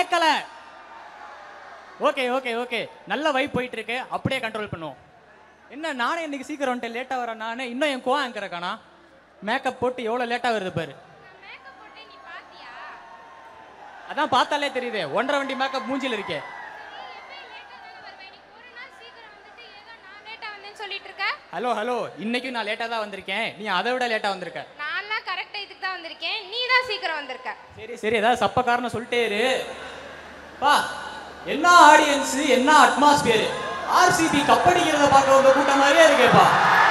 கேட்கல okay okay okay நல்ல vibe போயிட்டு இருக்கு அப்படியே கண்ட்ரோல் பண்ணுவோம் என்ன நானே இன்னைக்கு சீக்கிரம் வந்துட்டு லேட்டாக வரேன் நானே இன்னும் என் கோ ஆங்கர் காணா மேக்கப் போட்டு எவ்வளோ லேட்டாக வருது பாரு மேக்கப் போட்டு நீ பாத்தியா அதான் பார்த்தாலே தெரியுது ஒன்றரை வண்டி மேக்கப் மூஞ்சில இருக்கே சொல்லிட்டு இருக்க ஹலோ ஹலோ இன்னைக்கும் நான் லேட்டாக தான் வந்திருக்கேன் நீ அதை விட லேட்டாக வந்திருக்க நான்லாம் கரெக்டா இதுக்கு தான் வந்திருக்கேன் நீ தான் சீக்கிரம் வந்திருக்க சரி சரி ஏதாவது சப்ப காரணம் சொல்லிட்டே இரு பா என்ன ஆடியன்ஸ் என்ன அட்மாஸ்பியர் ஆர்சிபி கப்படிக்கிறத பார்க்க வந்த கூட்டம் மாதிரியே இருக்கேப்பா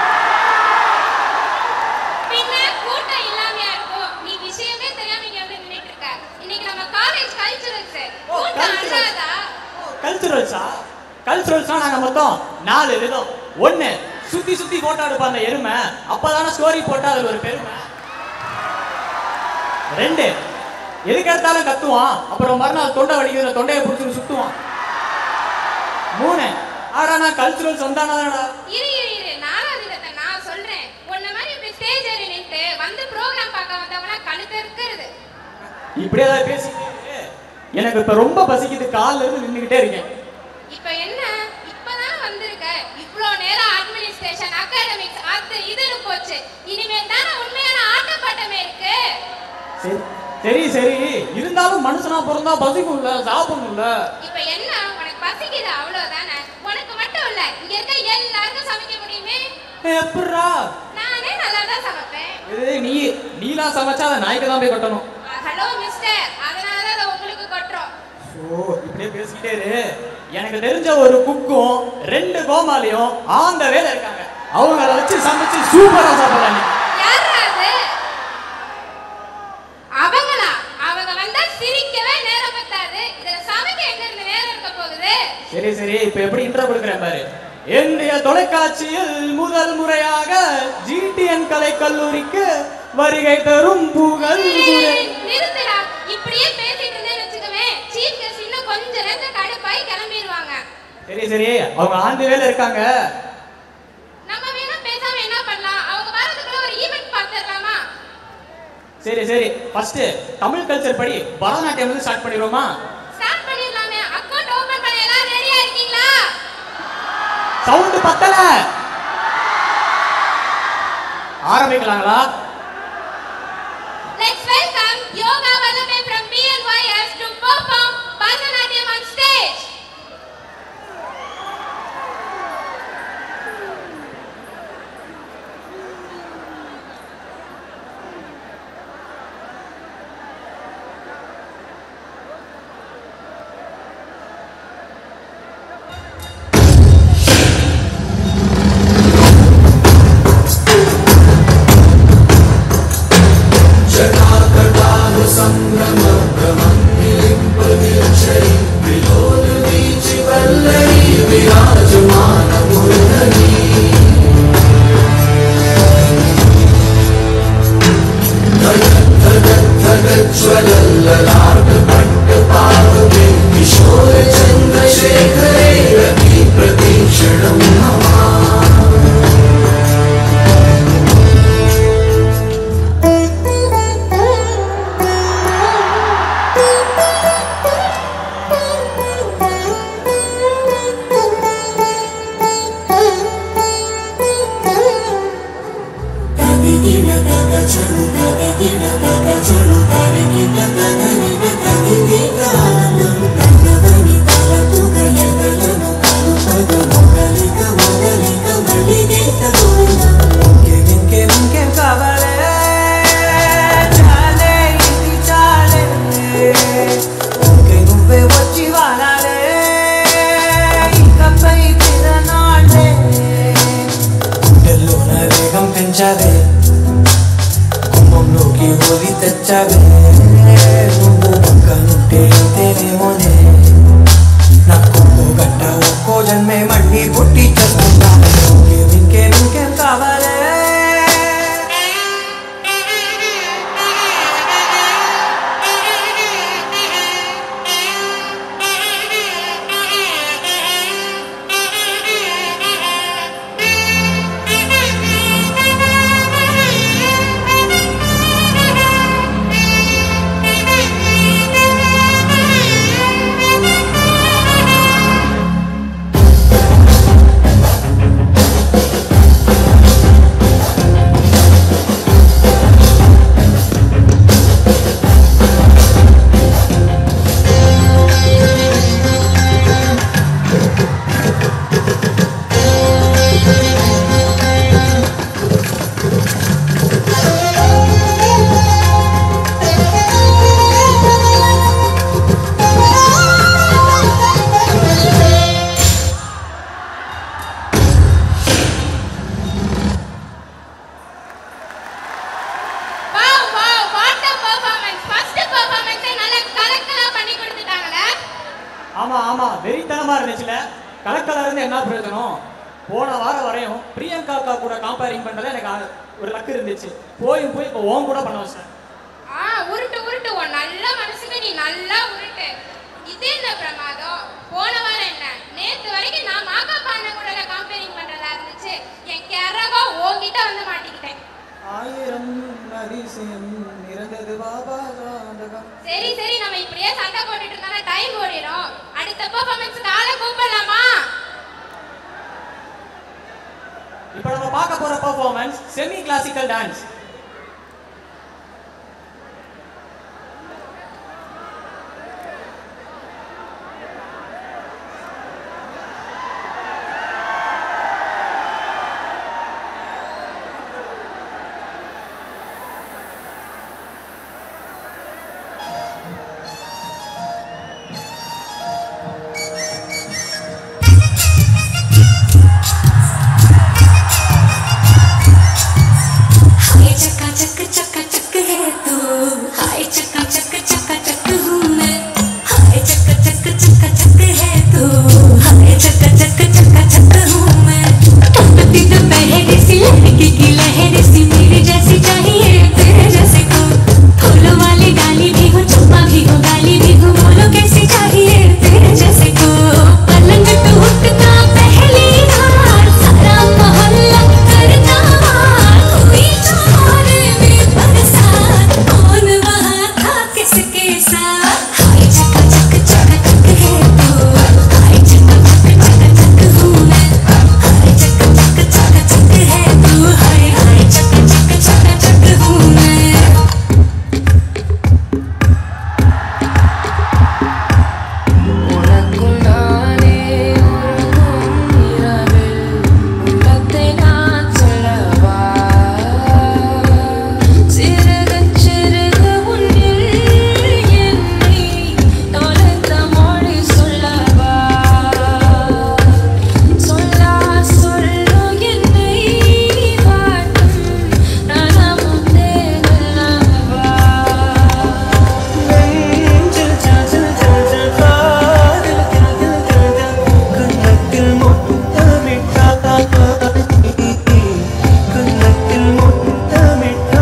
பின்ன கூட்டம் இல்லாமையா இருக்கும் நீ விஷயமே தெரியாம இங்க வந்து நின்னுட்டு இருக்க இன்னைக்கு நம்ம காலேஜ் கல்ச்சுரல்ஸ் ஓ, கூட்டம் culturals. அல்லாதா கல்ச்சுரல்ஸா கல்ச்சுரல்ஸா நாங்க மொத்தம் நாலு விதம் ஒண்ணு சுத்தி சுத்தி போட்டோ எடுப்பாங்க எருமை அப்பதானே ஸ்டோரி போட்டா அது ஒரு பெருமை ரெண்டு எதுக்கு எடுத்தாலும் கத்துவான் அப்புறம் மறுநாள் தொண்டை வலிக்கிற தொண்டையை பிடிச்சி சுத்துவான் மூணு ஆடா நான் கல்ச்சுரல்ஸ் வந்தானடா இரு இரு இரு நாலாவது விதத்தை நான் சொல்றேன் உன்ன மாதிரி இப்படி ஸ்டேஜ் ஏறி நின்று வந்து ப்ரோக்ராம் பார்க்க வந்தவனா கழுத்து இருக்கிறது இப்படியே ஏதாவது பேசிக்கிட்டே இரு. எனக்கு இப்ப ரொம்ப பசிக்குது கால்ல இருந்து நின்னுகிட்டே இருக்கேன் இப்போ என்ன இப்பதான் வந்திருக்க இவ்ளோ நேரம் அட்மினிஸ்ட்ரேஷன் அகாடமிக்ஸ் அது இதுன்னு போச்சு இனிமேல் தானே உண்மையான ஆட்டப்பாட்டமே இருக்கு சரி சரி சரி இருந்தாலும் மனுஷனா பிறந்தா பசிக்கும்ல சாப்பிடணும்ல இப்போ என்ன உனக்கு பசிக்குது அவ்வளவுதானே உனக்கு மட்டும் இல்ல இங்க இருக்க எல்லாருக்கும் சமைக்க முடியுமே எப்படா நானே நல்லா தான் சமைப்பேன் இது நீ நீலாம் சமைச்சா அதை நாய்க்கு தான் போய் கட்டணும் ஹலோ மிஸ்டர் அதனால தான் அதை உங்களுக்கு கொட்டுறோம் ஓ இப்படியே பேசிக்கிட்டே இரு எனக்கு தெரிஞ்ச ஒரு குக்கும் ரெண்டு கோமாளியும் ஆந்த வேலை இருக்காங்க அவங்க அதை வச்சு சமைச்சு சூப்பரா சாப்பிடலாம் நீ யாரா அது அவங்களா அவங்க வந்தா சிரிக்கவே நேரம் பத்தாது இதுல சமைக்க எங்க இருந்து நேரம் இருக்க போகுது சரி சரி இப்ப எப்படி இன்ட்ரோ கொடுக்குறேன் பாரு என்னுடைய தொலைக்காட்சியில் முதல் முறையாக ஜிடிஎன் கலை கல்லூரிக்கு வருகை தரும் புகழ் குறை நிறுத்துடா இப்படியே பேசிட்டு இருந்தேன்னு வச்சுக்கவே சீஃப் கெஸ்ட் இன்னும் கொஞ்ச நேரத்துல கடுப்பாய் கிளம்பிடுவாங்க சரி சரி அவங்க ஆண்டு வேலை இருக்காங்க நம்ம வேணா பேசாம என்ன பண்ணலாம் அவங்க வரதுக்குள்ள ஒரு ஈவென்ட் பார்த்துடலாமா சரி சரி ஃபர்ஸ்ட் தமிழ் கல்ச்சர் படி பரதநாட்டியம் வந்து ஸ்டார்ட் பண்ணிடுவோமா ஸ்டார்ட் பண்ணிடலாமே அக்கவுண்ட் ஓபன் பண்ண எல்லாம் ரெடியா இருக்கீங்களா சவுண்ட் பத்தல ஆரம்பிக்கலாங்களா Let's welcome Yoga Vallabhe from BNYS to perform Bharatanatyam on stage. పెంచావే కుంభంలోకి Holi తెచ్చావే నువ్వు పక్కనుంటే అంతేనేమోనే నా కొమ్ము గంట ఒక్కో జన్మే మళ్ళీ పుట్టి చేస్తుంటాను ఇంకేం ఇంకేం ఇంకేం కావాలే Thank you. பிரயோஜனம் போன வாரம் வரையும் பிரியங்கா அக்கா கூட கம்பேரிங் பண்றதுல எனக்கு ஆ- ஒரு லக்கு இருந்துச்சு போயும் போய் இப்போ உன் கூட பண்ண வச்சேன் ஆ உருட்டு உருட்டு உன் நல்ல மனசுக்கு நீ நல்லா உருட்டு இது என்ன பிரமாதம் போன வாரம் என்ன நேத்து வரைக்கும் நான் மாக்கா பாண்ட கூட கம்பேரிங் பண்றதா இருந்துச்சு என் கரகம் உன்கிட்ட வந்து மாட்டிக்கிட்டேன் ஆயிரம் அதிசயம் நிறந்தது பாபா சரி சரி நம்ம இப்படியே சண்டை போட்டுட்டு இருந்தா டைம் ஓடிடும் அடுத்த பெர்ஃபார்மன்ஸ்க்கு ஆளை கூப்பிடலாமா இப்போ நம்ம பார்க்க போற பெர்ஃபார்மன்ஸ் செமி கிளாசிக்கல் டான்ஸ் हाय चक्का चक चक्का चक है तू हाय चक्का चक चक्का चक हूँ मैं हाय चक्का चक चक्का चक है तू हाय चक्का चक चक्का चक हूँ मैं टपकती दोपहर सी लड़की की लहर सी मेरे जैसी चाहिए तेरे जैसे को फूलों वाली डाली भी हो चुप्पा भी हो गाली भी हो बोलो कैसी चाहिए तेरे जैसे को पलंग टूटता पहली बार सारा मोहल्ला करता मार कोई चोर में बरसात कौन वहाँ था किसके साथ हाय चक्का चक चक्का चक है तू हाय चक्का चक चक्का चक हूँ मैं हाय चक्का चक चक्का चक है तू हाय हाय चक्का चक चक्का चक हूँ मैं உனக்கும் நானே உறங்கும் இரவில் உள்ளத்தை நான் சொல்லவா சிறுக சிறுக உன்னில் என்னை தொலைத்த மொழி சொல்லவா சொல்லா சொல்லு என்னை வாட்டும் நனமும் தேகல்லவா நெஞ்சில் ஜல் ஜல் ஜல் காதல் காதல் காதல் கன்னத்தில் முத்தமிட்டாய் கன்னத்தில் முத்தமிட்டாய்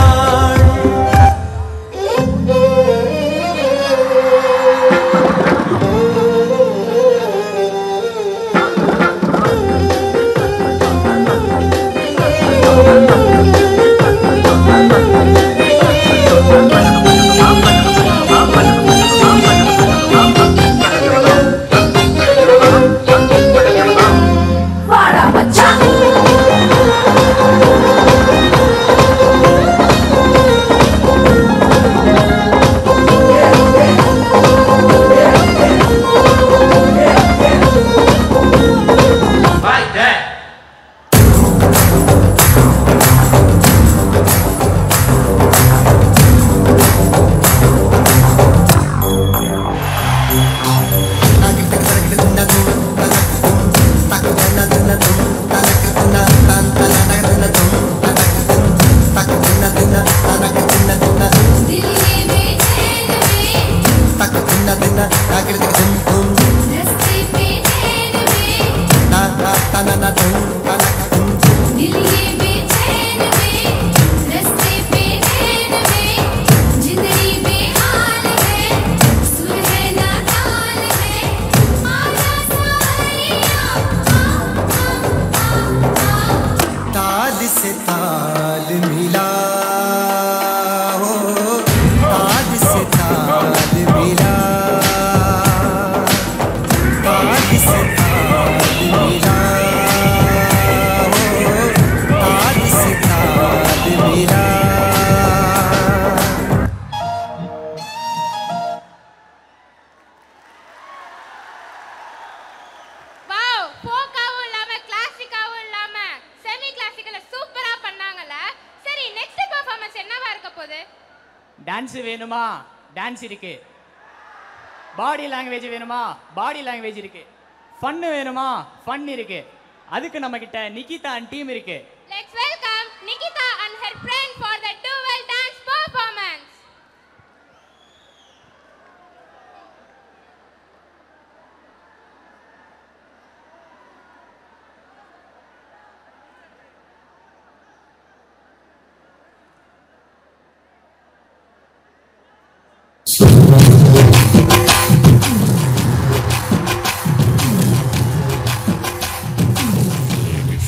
दिल ये बेचैन में रस्ते पे चैन में दिल ये बेचैन में रस्ते पे चैन में जिंदगी बेहाल है सुर है ना ताल है आजा सारिया ताल से ताल मिला हो ताल से ताल मिला ताल से ताल मिला हो ताल से ताल मिला வாவ் ஃபோக்காவும் இல்லாம கிளாசிக்காவும் இல்லாம செமி கிளாசிக்கல சூப்பரா பண்ணாங்கல்ல சரி நெக்ஸ்ட் பெர்ஃபார்மன்ஸ் என்னவா இருக்க போகுது டான்ஸ் வேணுமா டான்ஸ் இருக்கு பாடி லாங்குவேஜ் வேணுமா பாடி லாங்குவேஜ் இருக்கு ஃபன்னு வேணுமா ஃபன் இருக்கு அதுக்கு நம்ம கிட்ட நிகிதா அண்ட் டீம் இருக்கு Let's welcome Nikita and her friend for the dual dance performance.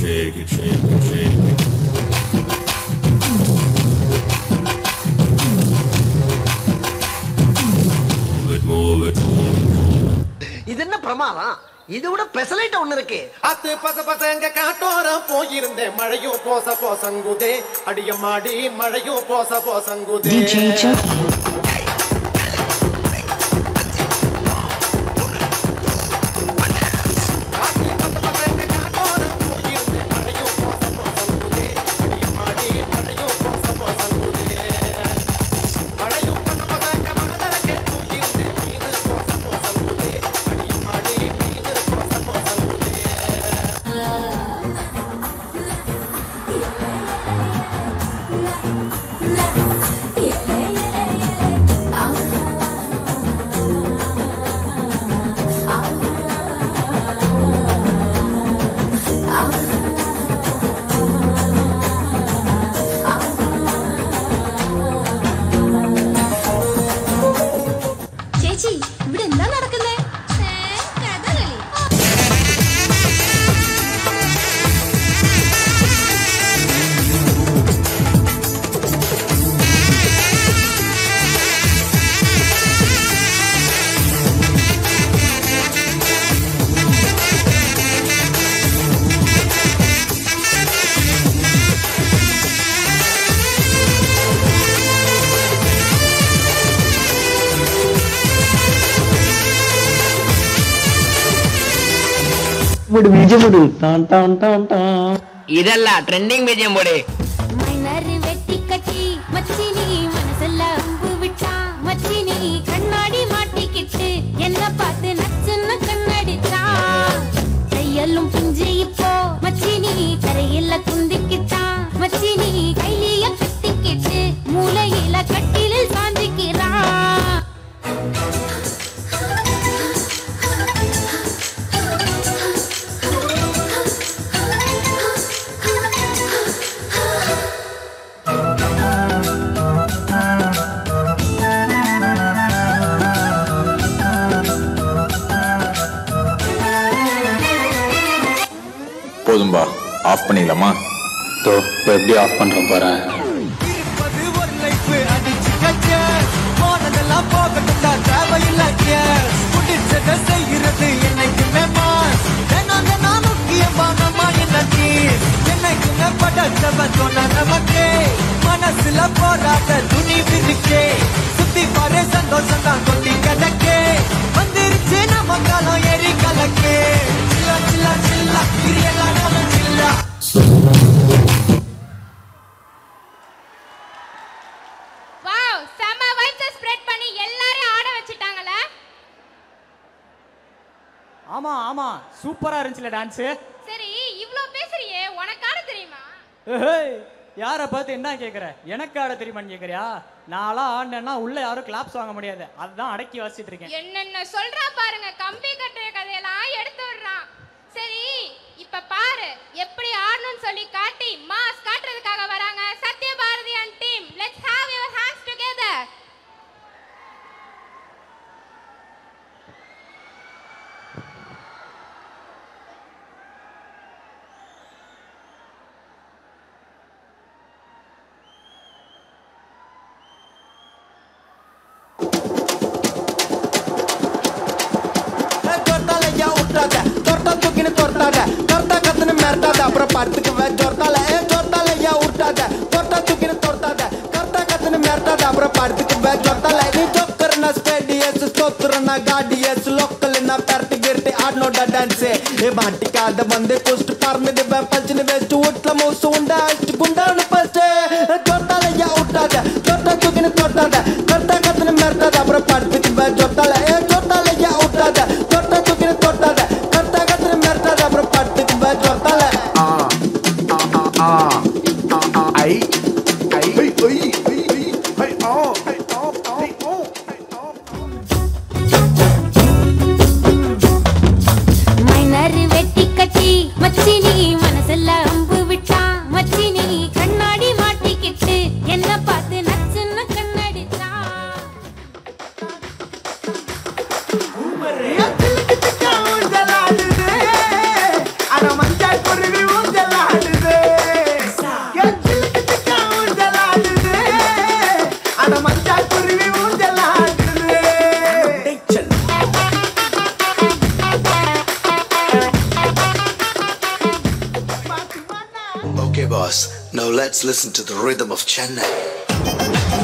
shake it, shake it, shake it. Move it, move it, move it. இது என்ன பிரமாதம் இது விட பெசலைட் ஒண்ணு இருக்கு அத்து பச பசங்க காட்டோரம் போயிருந்தேன் மழையும் போச போசங்குதே அடியம்மாடி மழையும் போச போசங்குதே ചേച്ചി ഇവിടെ എന്താ നടക്കുന്നേ കഥകളി ಇದಲ್ಲ ಟ್ರೆಂಡಿಂಗ್ ಬೀಜಂ ಬೋಡಿ மணறு வெட்டி கட்டி மச்சினி மனசுல அம்பு விட்டா மச்சினி கண்ணாடி மாட்டிக்கிட்டு என்ன பார்த்து நச்சுன்னு கண்ணடிச்சா கையெல்லாம் பிஞ்சு இப்போ மச்சினி தரையில குந்திக்கிட்டா மச்சினி கைலிய கட்டிக்கிட்டு மூளையில கட்டிலில் சாஞ்சிக்கிறா போதும்பா ஆஃப் பண்ணிடலாமா தோ இப்போ எப்படி ஆஃப் பண்ணுறோம் பாரு இருப்பது ஒரு லைஃப் அடிச்சு கச்ச போனதெல்லாம் போகட்டும்டா தேவையில்ல முடிச்சத செய்கிறது என்னைக்குமே மாஸ் வேணாங்க நான் முக்கியமானமா என்னக்கு என்னைக்குமே படச்சவன் சொன்ன நமக்கு மனசுல போராட்ட துணி விரிக்கே சுத்தி பாரு சந்தோஷம் தான் கொட்டி கிடக்கே வந்துருச்சு நம்ம காலம் ஏறி கலக்கே சில்லா சில்லா சில்லா பிரியலாம் சில்லா வாவ் செம வைப்ஸ் ஸ்ப்ரெட் பண்ணி எல்லாரையும் ஆட வச்சிட்டாங்கல ஆமா ஆமா சூப்பரா இருந்துச்சுல டான்ஸ் சரி இவ்ளோ பேசுறியே உனக்கு ஆட தெரியுமா யாரை பார்த்து என்ன கேக்குற எனக்கு ஆட தெரியுமான்னு கேக்குறியா நான்லாம் ஆடினேன்னா உள்ள யாரும் கிளாப்ஸ் வாங்க முடியாது அதுதான் அடக்கி வாசிட்டு இருக்கேன் என்னென்ன சொல்றா பாருங்க கம்பி கட்டுற கதையெல்லாம் எடுத்து விடுறான் சரி இப்ப பாரு எப்படி ஆடணும்னு சொல்லி காட்டி மாஸ் காட்டுறதுக்காக வராங்க Sathyabharathi and team let's have your hands together தொட்டாலையா விட்டாத தொட்டா தூக்கின்னு தொட்டாத தொட்டா கத்துன்னு மிரட்டாத அப்புறம் படுத்துக்குவேன் தொட்டால ஏ தொட்டாலையா விட்டாத தொட்டா தூக்கின்னு தொட்டாத தொட்டா கத்துன்னு மிரட்டாத அப்புறம் படுத்துக்குவேன் தொட்டால நீ ஜொக்கர்னா ஸ்டேடியஸ் ஸ்தோத்திரனா காடியஸ் லோக்கல்னா பெரட்டி கிரட்டி ஆடனோட டான்ஸ் ஏ மாட்டிக்காத வந்து குஸ்ட் பறந்துடுவேன் பஞ்சுன்னு வேஸ்ட் வீட்டுல மூசு உண்டா அடிச்சு குண்டான்னு பஸ்ட் தொட்டாலையா விட்டாத தொட்டா தூக்கின்னு தொட்டாத தொட்டா கத்துன்னு மிரட்டாத அப்புறம் படுத்துக்குவேன் தொட்டால ஏ தொட்டாலையா விட்டாத தொட்டா தூக்கின்னு தொட்டாத தொட்டா கத்துன்னு மிரட்டாத அப்புறம் படுத்துக்குவேன் தொட்டால ஐ ஐ ஐ ஐ ஐ ஐ ஆ ஐ ஆ ஐ ஆ மணறு வெட்டி கட்டி மச்சினி மனசுல அம்பு விட்டா மச்சினி கண்ணாடி மாட்டிக்கிட்டு என்ன பார்த்து நச்சுன்னு கண்ணடிச்சா Okay, boss. Now let's listen to the rhythm of Chennai.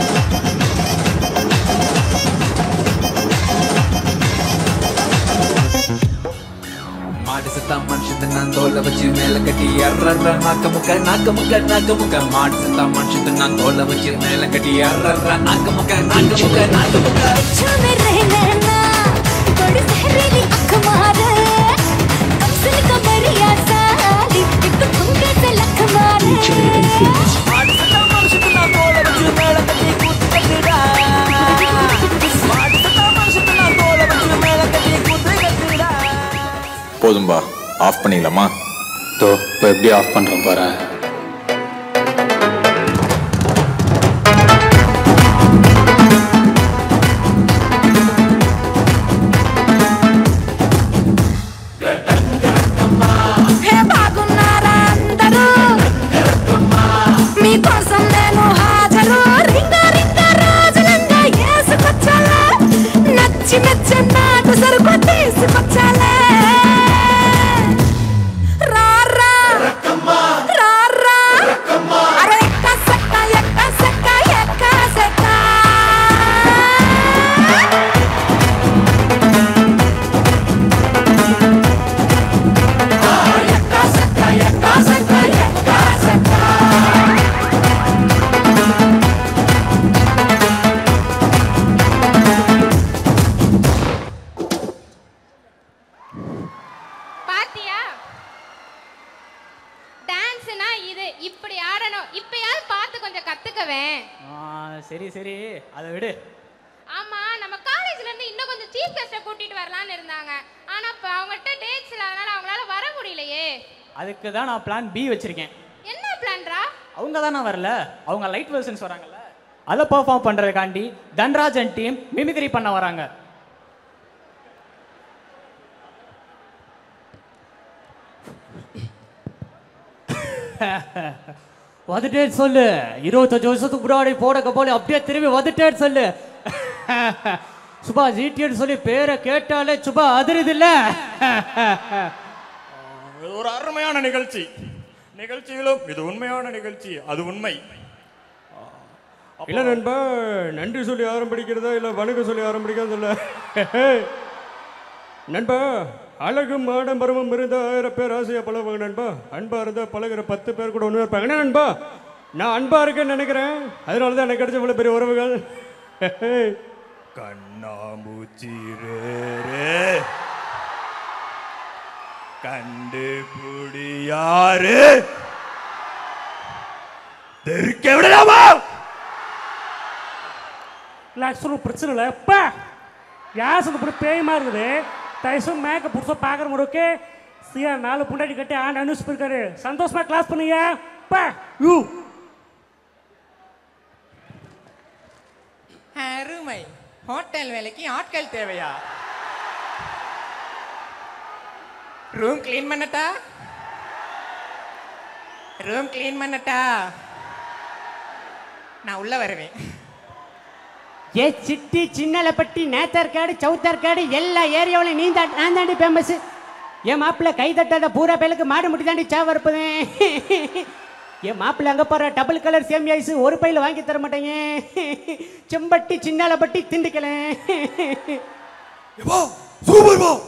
மாடு செத்தா மனுஷன் நான் தோலை வச்சு மேல கட்டி அர்றற நாக்க முக்க நாக்க முக்க நாக்க முக்க மாடு செத்தா மனுஷன் நான் தோலை வச்சு மேல கட்டி அர்றற நாக்க முக்க நாக்க முக்க நாக்க முக்க अच्छा में रहना ना बड़ी सहरीली आँख मारे कमसल कमरिया साली एक ठुमके से लख मारे மாடு செத்தா மனுஷன் நான் தோலை வச்சு மேல கட்டி கூத்து கட்டுடா மாடு செத்தா மனுஷன் நான் தோலை வச்சு மேல கட்டி கூத்து கட்டுடா போதும்பா ஆஃப் பண்ணிடலாமா தோ இப்போ எப்படி ஆஃப் பண்ணுறோம் பாரு హే బాగున్నారా అందరూ మీకోసం నేను హాజరు రింగ రింగ రాజులంగా వేసుకొచ్చాలే నచ్చి నచ్చి నాటు సరుకు తీసుకొచ్చాలే రారా రారా అరే ఎక్క సెక్క ఎక్క సెక్క ఎక్క సెక్క பாத்தியா டான்ஸ்னா இது இப்படி ஆடணும் இப்பயாவது பார்த்து கொஞ்சம் கத்துக்கவேன் ஆ, சரி சரி அதை விடு ஆமா நம்ம காலேஜ்ல இருந்து இன்னும் கொஞ்சம் சீஃப் கெஸ்ட கூட்டிட்டு வரலாம்னு இருந்தாங்க ஆனா இப்ப அவங்ககிட்ட டேட்ஸ் இல்லாதனால அவங்களால வர முடியலையே அதுக்கு தான் நான் பிளான் பி வச்சிருக்கேன் என்ன பிளான்ரா அவங்க தானே வரல அவங்க லைட் வெர்ஷன்ஸ் வராங்கல்ல அதை பெர்ஃபார்ம் பண்ணுறதுக்காண்டி தன்ராஜன் டீம் மிமிக்ரி பண்ண வராங்க வந்துட்டேன்னு சொல்லு இருபத்தஞ்சு வருஷத்துக்கு முன்னாடி போட கப்போலி அப்படியே திரும்பி வந்துட்டேன்னு சொல்லு சுபா ஜிடின்னு சொல்லி பேரை கேட்டாலே சுபா அதிருது இல்ல இது ஒரு அருமையான நிகழ்ச்சி நிகழ்ச்சியிலும் இது உண்மையான நிகழ்ச்சி அது உண்மை இல்ல நண்பா நன்றி சொல்லி ஆரம்பிக்கிறதா இல்ல வணக்கம் சொல்லி ஆரம்பிக்கிறதா இல்ல நண்பா அழகும் ஆடம்பரமும் இருந்த ஆயிரம் பேர் ஆசையா பழகுவாங்க நண்பா அன்பா இருந்தா பழகுற பத்து பேர் கூட ஒன்று இருப்பாங்க என்ன நண்பா நான் அன்பா இருக்கேன்னு நினைக்கிறேன் அதனால தான் எனக்கு கிடைச்ச இவ்வளவு பெரிய உறவுகள் கண்ணாமூச்சி ரே கண்டுபிடி யாரு தெருக்க விடலாமா லட்சம் பிரச்சனை இல்லை அப்பா யார் சொல்ல போய் பேயமா இருக்குது தயசம் மேக்க புதுசாக பார்க்குற ஓகே சியா நாலு புண்டாடி கட்டி ஆண்டு அனுப்பிச்சு போயிருக்காரு சந்தோஷமா கிளாஸ் பண்ணுங்க பா யூ அருமை ஹோட்டல் வேலைக்கு ஆட்கள் தேவையா ரூம் க்ளீன் பண்ணட்டா ரூம் க்ளீன் பண்ணட்டா நான் உள்ள வருவேன் ஏ சிட்டி சின்னலப்பட்டி நேத்தர்காடு சவுத்தர்காடு எல்லா ஏரியாவிலும் நீ தான் நான் தாண்டி ஃபேமஸ் என் மாப்பிள்ள கை தட்டாத பூரா பேலுக்கு மாடு முட்டி தாண்டி சாவ இருப்பதேன் என் மாப்பிள்ள அங்கே போகிற டபுள் கலர் சேமி ஐஸ் ஒரு பையில் வாங்கி தர மாட்டேங்க செம்பட்டி சின்னாலப்பட்டி திண்டுக்கல சூப்பர் போ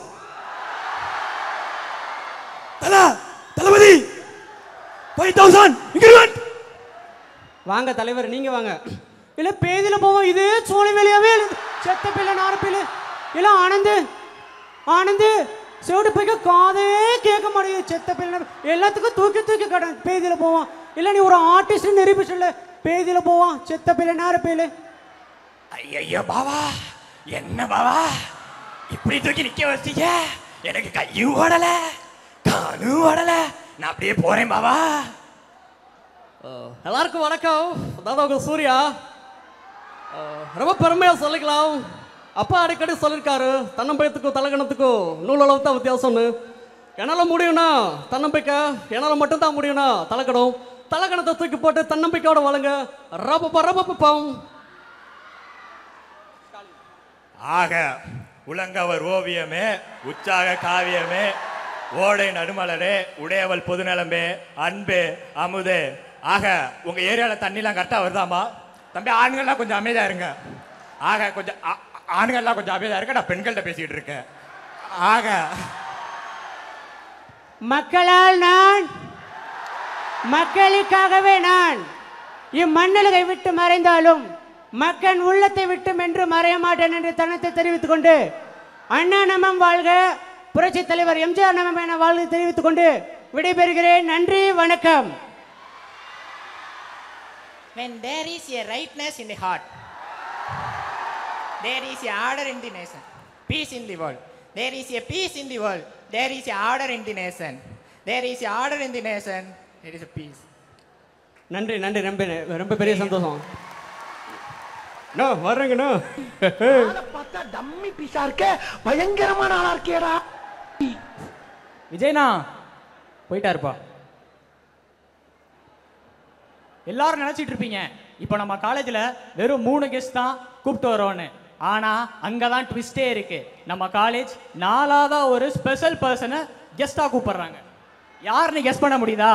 தல தளபதி ஃபைவ் தௌசண்ட் இன்க்ரிமெண்ட் வாங்க தலைவர் நீங்க வாங்க இல்ல பேதியில போவோம் இது சோழ வேலையாவே இல்ல. செத்த பிள்ளை நார பிள்ளை இல்ல ஆனந்து ஆனந்து செவிடு போய்க்க காதே கேட்க மாட்டேங்குது செத்த பிள்ளை எல்லாத்துக்கும் தூக்கி தூக்கி கடன் பேதியில போவான் இல்ல நீ ஒரு ஆர்டிஸ்ட் நிரூபிச்சு இல்ல பேதியில போவான் செத்த பிள்ளை நார பிள்ளை ஐயோ பாவா என்ன பாவா இப்படி தூக்கி நிக்க வச்சீங்க எனக்கு கையும் ஓடல காலும் ஓடல நான் அப்படியே போறேன் பாவா எல்லாருக்கும் வணக்கம் அதாவது உங்க சூர்யா அஹ், ரொம்ப பெருமையாக சொல்லிக்கலாம் அப்பா அடிக்கடி சொல்லியிருக்காரு தன்னம்பிக்கைக்கும் தலகணத்துக்கும் நூலளவு தான் வித்தியாசம்னு என்னால் முடியும்னா தன்னம்பிக்கை என்னால் மட்டும்தான் முடியும்னா தலக்கணம் தலகணத்தை தூக்கி போட்டு தன்னம்பிக்கையோட வளங்க ரப்ப ரப்பப்பம் ஆக உலங்கவர் ஓவியமே உற்சாக காவியமே ஓடை நடுமலரே உடையவள் பொதுநலம்பே அன்பு அமுது ஆக உங்க ஏரியால தண்ணிலாம் கரெக்டா வருதாமா தம்பி ஆண்கள்லாம் கொஞ்சம் அமைதியா இருங்க ஆக கொஞ்சம் ஆ- ஆண்கள்லாம் கொஞ்சம் அமைதியா இருங்க நான் பெண்கள்கிட்ட பேசிட்டு இருக்கேன் ஆக மக்களால் நான் மக்களுக்காகவே நான் இம்மண்ணுலகை விட்டு மறைந்தாலும் மக்கள் உள்ளத்தை விட்டும் என்று மறைய மாட்டேன் என்று தனத்தை தெரிவித்துக் கொண்டு அண்ணா நமம் வாழ்க புரட்சி தலைவர் எம்ஜிஆர் நமம் என வாழ்க தெரிவித்துக் கொண்டு விடைபெறுகிறேன் நன்றி வணக்கம் When there is a rightness in the heart, there is a order in the nation. Peace in the world. There is a peace in the world. There is a order in the nation. There is a order in the nation. There is a peace. நன்றி நன்றி ரொம்ப ரொம்ப பெரிய சந்தோஷம் no வர்றேங்கண்ணா பார்த்தா dummy பீஸா இருக்க பயங்கரமான ஆளா இருக்கேடா விஜய்னா போயிட்டாருப்பா எல்லாரும் நினைச்சிட்டு இருப்பீங்க இப்போ நம்ம காலேஜில் வெறும் மூணு கெஸ்ட் தான் கூப்பிட்டு வரோன்னு ஆனா அங்கே தான் ட்விஸ்டே இருக்கு நம்ம காலேஜ் நாலாவதா ஒரு ஸ்பெஷல் பர்சனை கெஸ்டாக கூப்பிடுறாங்க யாருன்னு கெஸ் பண்ண முடியுதா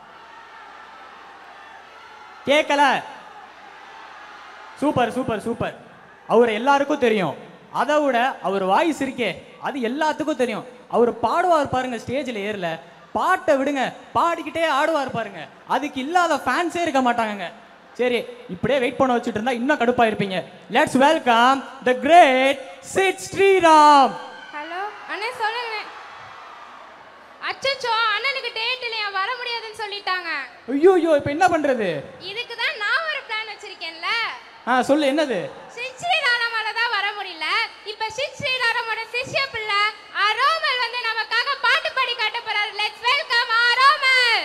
கேட்கல சூப்பர் சூப்பர் சூப்பர் அவர் எல்லாருக்கும் தெரியும் அதை விட அவர் வாய்ஸ் இருக்கே அது எல்லாத்துக்கும் தெரியும் அவர் பாடுவார் பாருங்க ஸ்டேஜில் ஏறல பாட்டை விடுங்க பாடிக்கிட்டே ஆடுவார் பாருங்க அதுக்கு இல்லாத ஃபேன்ஸே இருக்க மாட்டாங்க சரி இப்படியே வெயிட் பண்ண வச்சுட்டு இருந்தா இன்னும் கடுப்பா இருப்பீங்க let's welcome the great Sid Sriram hello அண்ணே சொல்லுங்க அச்சச்சோ அண்ணனுக்கு டேட் இல்லையா வர முடியாதுன்னு சொல்லிட்டாங்க ஐயோ ஐயோ இப்போ என்ன பண்றது இதுக்கு தான் நான் ஒரு பிளான் வச்சிருக்கேன்ல ஆ சொல்லு என்னது சித் ஸ்ரீராமால தான் வர முடியல இப்ப சித் ஸ்ரீராமோட சிஷ்ய பிள்ளை அரோமல் வந்து நமக்காக பாட்டு பாடி காட்ட போறாரு லெட்ஸ் வெல்கம் அரோமல்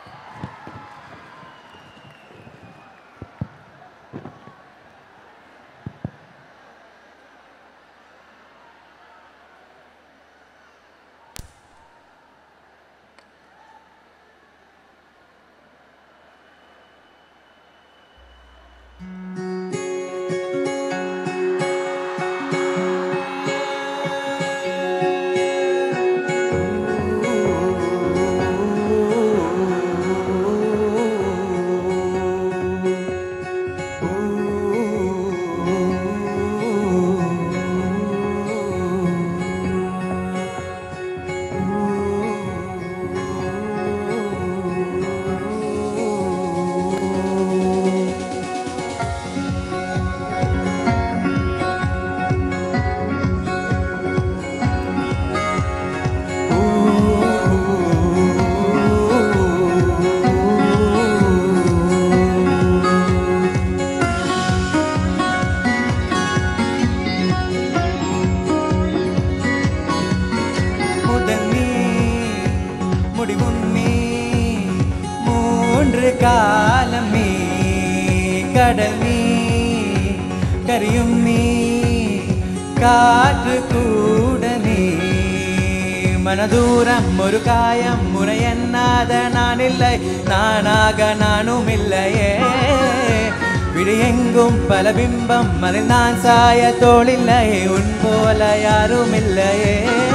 முதல் நீ முடிவும் நீ மூன்று காலம் நீ கடல் நீ கரியும் நீ காற்று கூட நீ மனதூரம் ஒரு காயம் முறை எண்ணாத நான் இல்லை நானாக நானும் இல்லையே விடு எங்கும் பல பிம்பம் அதில் நான் சாய தோளில்லையே உன் போல யாரும் இல்லையே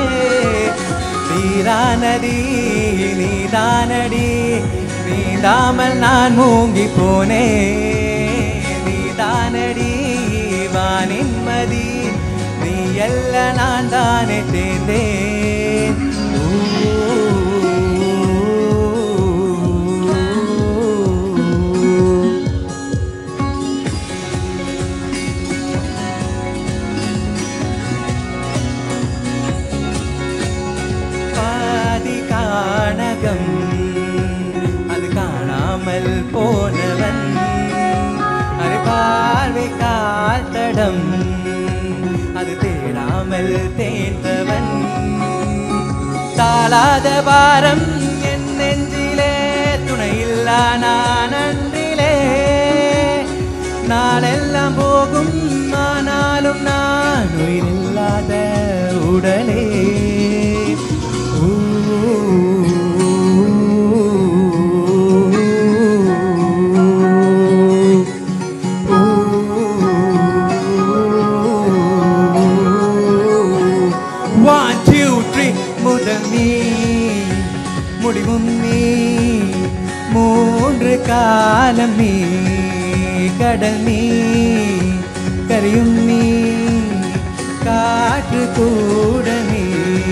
நீரானதி நீதானடி நீதாமல் நான் மூங்கி போனே நீதானடி வானின்மதி நீ எல்ல நான் தானே தேர்ந்தேன் பாதி காணகம் அது காணாமல் போனவன் அது பார்வை காத்தடம் அது தேடாமல் தேர்ந்தவன் தாளாத பாரம் என் நெஞ்சிலே துணையில்லா நான் அன்றிலே நாளெல்லாம் போகும் ஆனாலும் நான் உயிரில்லாத உடலே One, two, three, முதல் நீ ஒரு காலம் நீ கடல் நீ கரியும் நீ காற்று கூட நீ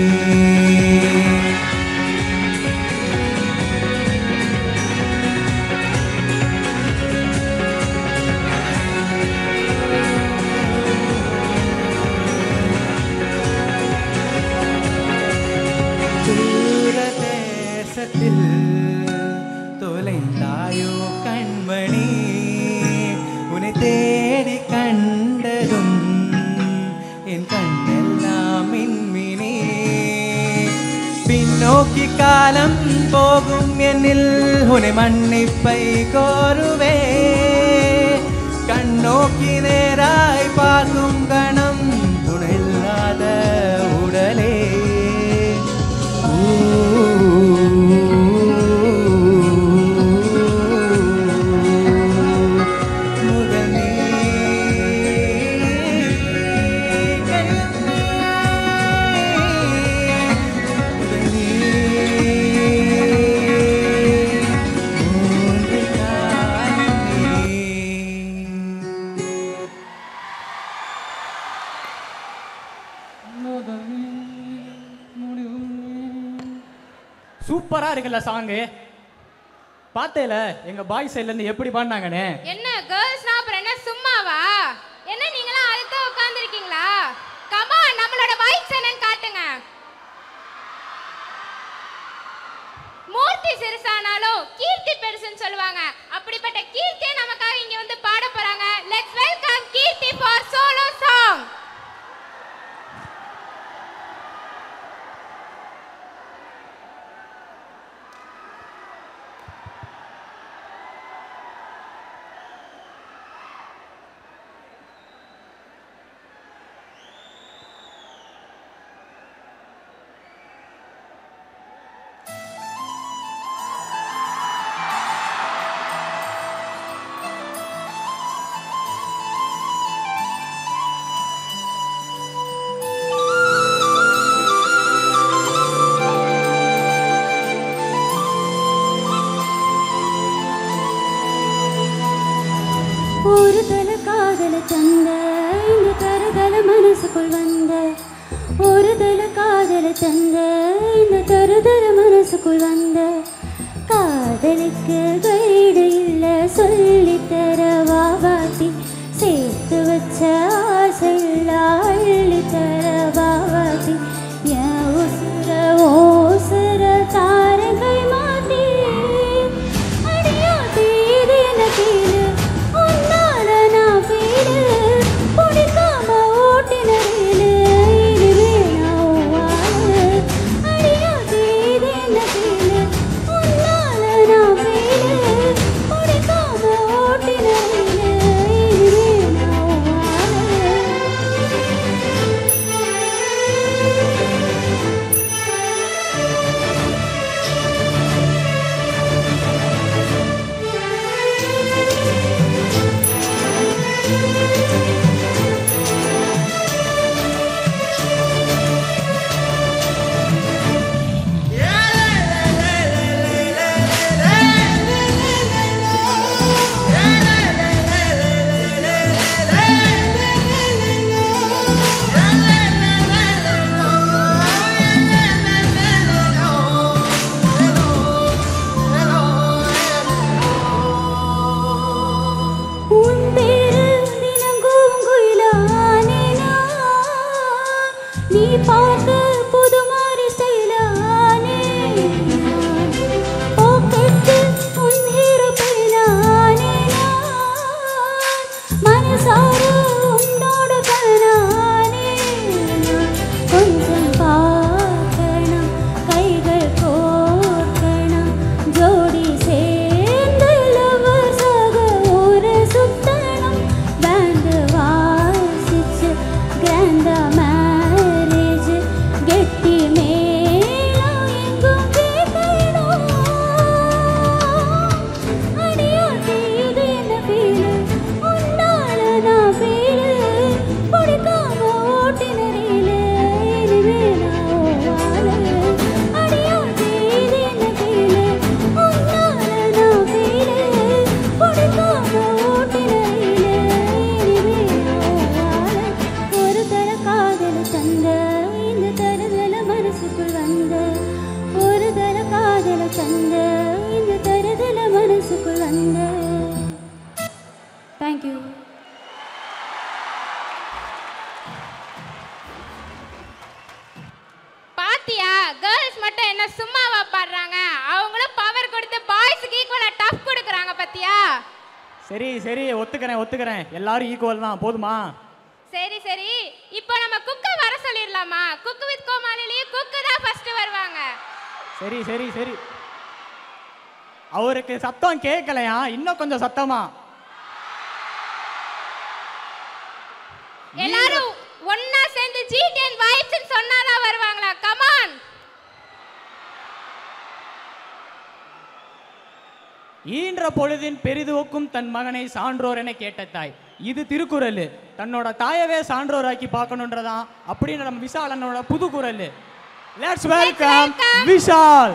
தூர தேசத்தில் தொலைந்தாயோ கண்மணி உன்னை தேடி கண்டதும் என் கண்ணெல்லாம் மின்மினி பின்னோக்கி காலம் போகும் என்னில் உன்னை மன்னிப்பை கோருவே கண்ணோக்கி நேராய் பார்க்கும் கணம் துணையில்லாத உடலே சூப்பரா இருக்குல்ல சாங்கு பார்த்தேல எங்க பாய் சைடுல இருந்து எப்படி பாடினாங்கன்னு என்ன கேர்ள்ஸ்னா அப்புறம் என்ன சும்மாவா என்ன நீங்களாம் அதுக்கு உட்காந்துருக்கீங்களா கமா நம்மளோட பைக்ஸ் என்னன்னு காட்டுங்க மூர்த்தி சிறுசானாலும் கீர்த்தி பெருசுன்னு சொல்லுவாங்க அப்படிப்பட்ட கீர்த்தியை நமக்காக இங்க வந்து பாட போறாங்க let's welcome Keerthi for solo song ஒரு தல காதல தந்த இந்த தருதல மனசுக்குள் வந்த ஒரு தல காதல தந்த இந்த தருதல மனசுக்குள் வந்த காதலுக்கு கைடு இல்ல சொல்லி தர வாவாட்டி சேர்த்து வச்ச ஆசையில் அள்ளி தர வாவாட்டி என் உசுர ஓசுர தாரகை மாட்டி அடியாட்டி இது என்ன கீழு உன்னால நான் ஃபீலு பிடிக்காம ஓட்டின ரீலு இதுவே நான் உன் வாழு அடியாட்டி இது என்ன கீழு உன்னால நான் ஃபீலு பிடிக்காம தேங்க்யூ பாத்தியா கேர்ள்ஸ் மட்டும் என்ன சும்மாவா பாடுறாங்க அவங்களும் பவர் கொடுத்து பாய்ஸுக்கு ஈக்குவலா டஃப் கொடுக்குறாங்க பாத்தியா சரி சரி ஒத்துக்கிறேன் ஒத்துக்கிறேன் எல்லாரும் ஈக்குவல் தான் போதுமா சரி சரி இப்போ நம்ம குக்க வர சொல்லிடலாமா குக்கு வித் கோமாளிலேயே குக்கு தான் ஃபர்ஸ்ட் வருவாங்க சரி சரி சரி அவருக்கு சத்தம் கேட்கலையா இன்னும் கொஞ்சம் சத்தமா எல்லாரும் ஒண்ணா சேர்ந்து ஜிடிஎன் வைப்ஸ் சொன்னாதான் வருவாங்களா கமான் ஈன்ற பொழுதின் பெரிதுவக்கும் தன் மகனை சான்றோர் என கேட்ட தாய் இது திருக்குறள் தன்னோட தாயவே சான்றோராக்கி பார்க்கணுன்றதான் அப்படின்னு நம்ம விஷால் அண்ணனோட புது குரல் லெட்ஸ் வெல்கம் விஷால்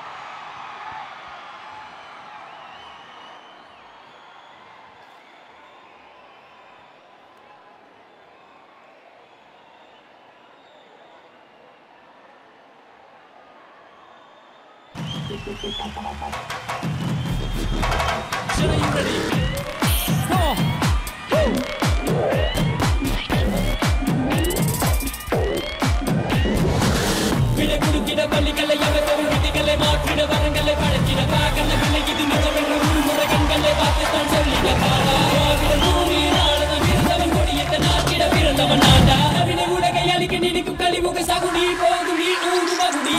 விடை கொடுக்கிற பள்ளிகளை அவதரும் விதிகளை மாற்றிட வரங்களை பழக்கிட பாகல விலை இது நிஜமென்று உள்முறை கண்களை பார்த்து தான் சொல்லிட பாடாவிட பூமி நாளதும் இருந்தவன் கொடியத்தை நாட்டிட பிறந்தவன் நாடா வினை உலகை அழிக்க நினைக்கும் கழிவுக சகுடி போகுடி ஊடு மகுடி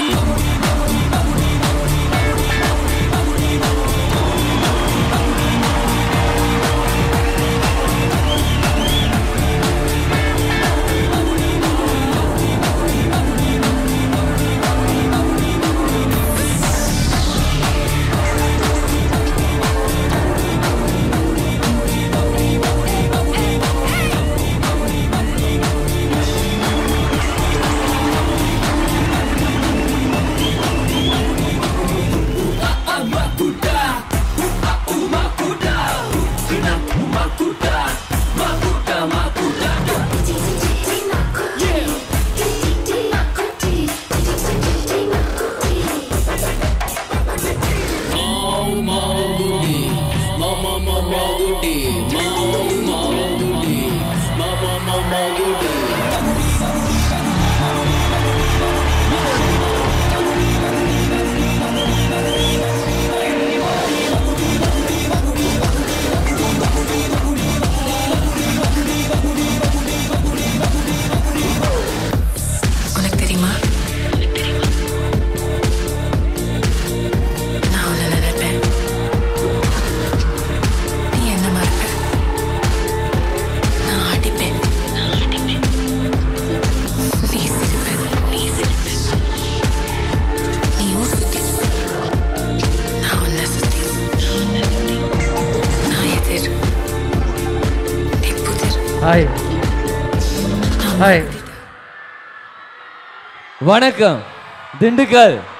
உனக்கு தெரியுமா நான் உன்னை நினைப்பேன் நீ என்ன மறப்ப நான் அடிப்பேன் நீ சிரிப்ப நீ சிரிப்ப நீ ஊர் சுத்தி நான் உன்னை சுத்தி நான் எதிர் நீ புதிர் ஹாய் ஹாய் வணக்கம் திண்டுக்கல்